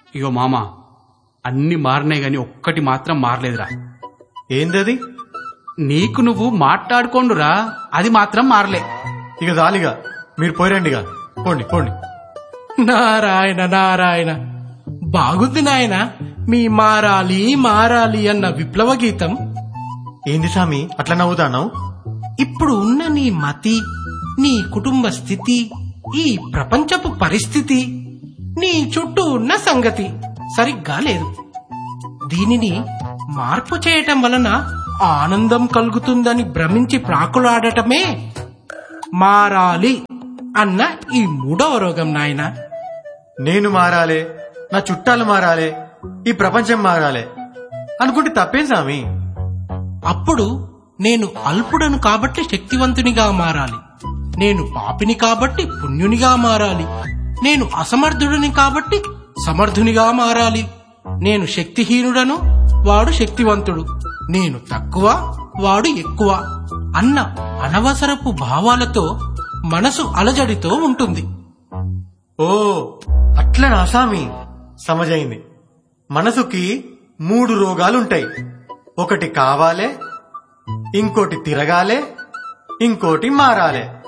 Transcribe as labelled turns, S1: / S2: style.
S1: ఇగో మామ అన్ని మారినాయి గాని ఒక్కటి మాత్రం మారలేదురా
S2: ఏందది
S1: నీకు నువ్వు మాట్లాడుకోండురా అది మాత్రం మారలే
S2: ఇక దాలిగా మీరు పోయిరండిగా పోండి పోండి
S3: నారాయణ నారాయణ బాగుంది నాయన మీ మారాలి మారాలి అన్న విప్లవ గీతం
S2: ఏంది సామి అట్లా నవ్వుతాన్నావు
S3: ఇప్పుడు ఉన్న నీ మతి నీ కుటుంబ స్థితి ఈ ప్రపంచపు పరిస్థితి నీ చుట్టూ ఉన్న సంగతి సరిగ్గా లేదు దీనిని మార్పు చేయటం వలన ఆనందం కలుగుతుందని భ్రమించి ప్రాకులాడటమే మారాలి అన్న ఈ మూడవ రోగం నాయనా
S2: నేను మారాలే నా చుట్టాలు మారాలే ఈ ప్రపంచం మారాలే అనుకుంటే తప్పేం సామి
S3: అప్పుడు నేను అల్పుడను కాబట్టి శక్తివంతునిగా మారాలి నేను పాపిని కాబట్టి పుణ్యునిగా మారాలి నేను అసమర్థుడిని కాబట్టి సమర్థునిగా మారాలి నేను శక్తిహీనుడను వాడు శక్తివంతుడు నేను తక్కువ వాడు ఎక్కువ అన్న అనవసరపు భావాలతో మనసు అలజడితో ఉంటుంది
S2: ఓ అట్లనా సామి సమజైంది మనసుకి మూడు రోగాలుంటాయి ఒకటి కావాలే ఇంకోటి తిరగాలే ఇంకోటి మారాలే